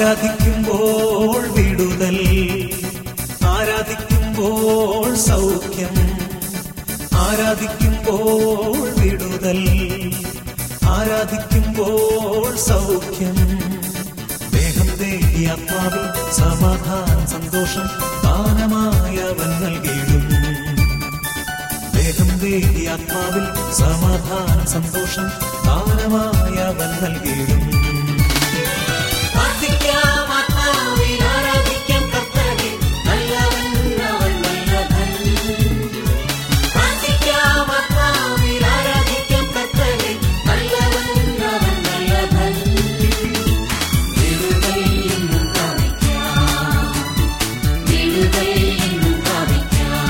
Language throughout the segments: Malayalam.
ആരാധിക്കുമ്പോൾ വിടുതൽ ആരാധിക്കുമ്പോൾ സൗഖ്യം ആരാധിക്കുമ്പോൾ വിടുതൽ ആരാധിക്കുമ്പോൾ സൗഖ്യം ദേഹം ദേഹി ആത്മാവിൽ സമാധാനം സന്തോഷം ദാനമായവൻ നൽകിയിടും ദേഹം ദേഹി ആത്മാവിൽ സമാധാനം സന്തോഷം ദാനമായവൻ നൽകിയിടും പ്രാർത്ഥിക്കാം ആത്മാവിൽ ആരാധിക്കാം കർത്താവേ നല്ലവൻ അവൻ നല്ലവൻ പ്രാർത്ഥിക്കാം ആത്മാവിൽ ആരാധിക്കാം കർത്താവേ നല്ലവൻ അവൻ നല്ലവൻ വിടുതൽ എന്നും കാണിക്കാം വിടുതൽ എന്നും കാണിക്കാം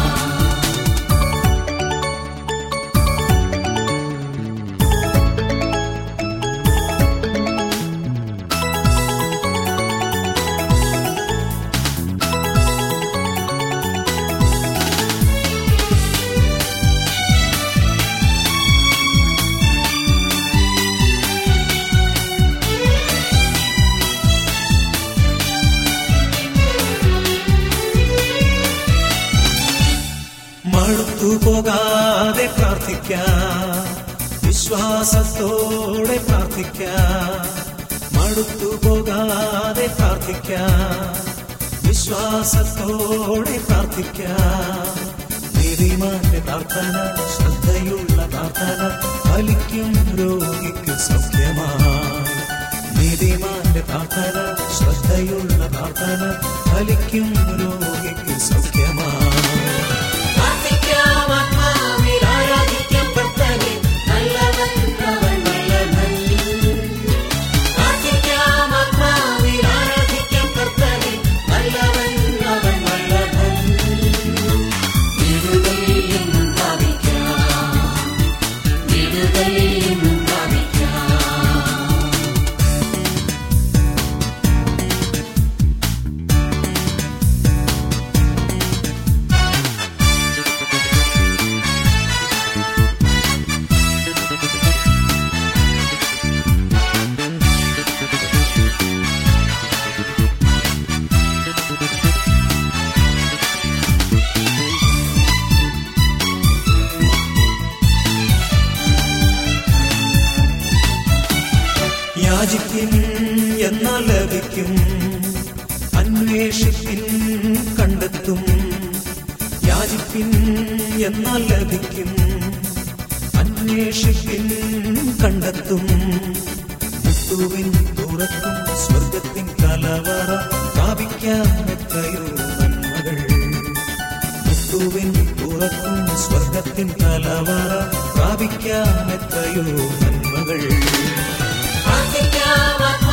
മടുത്തു പോകാതെ പ്രാർത്ഥിക്കാം വിശ്വാസത്തോടെ പ്രാർത്ഥിക്കാം മടുത്തു പോകാതെ പ്രാർത്ഥിക്കാം വിശ്വാസത്തോടെ പ്രാർത്ഥിക്കാം നീതിമാന്റെ പ്രാർത്ഥന ശ്രദ്ധയുള്ള പ്രാർത്ഥന ഫലിക്കും രോഗിക്ക് സൗഖ്യമായി നീതിമാന്റെ പ്രാർത്ഥന ശ്രദ്ധയുള്ള പ്രാർത്ഥന ഫലിക്കും രോഗിക്ക് സൗഖ്യമായി പ്രാർത്ഥിക്കാം ആത്മാവിൽ ആരാധിക്കാം കർത്താവേ നല്ലവൻ അവൻ നല്ലവൻ പ്രാർത്ഥിക്കാം ആത്മാവിൽ ആരാധിക്കാം കർത്താവേ നല്ലവൻ അവൻ നല്ലവൻ വിടുതൽ എന്നും ഭാവിക്കാം വിടുതൽ എന്നും ഭാവിക്കാം യാചിപ്പിൻ എന്നാൽ ലഭിക്കും അന്വേഷിപ്പിൻ കണ്ടെത്തും യാചിപ്പിൻ എന്നാൽ ലഭിക്കും അന്വേഷിപ്പിൻ കണ്ടെത്തും മുത്തുവിൻ തുറക്കും സ്വർഗത്തിൻ കലവറ പ്രാപിക്കാൻ എത്രയോ നന്മകൾ മുത്തുവിൻ തുറക്കും സ്വർഗത്തിൻ കലവറ പ്രാപിക്കാൻ എത്രയോ നന്മകൾ പ്രാർത്ഥിക്കാം ആത്മാവിൽ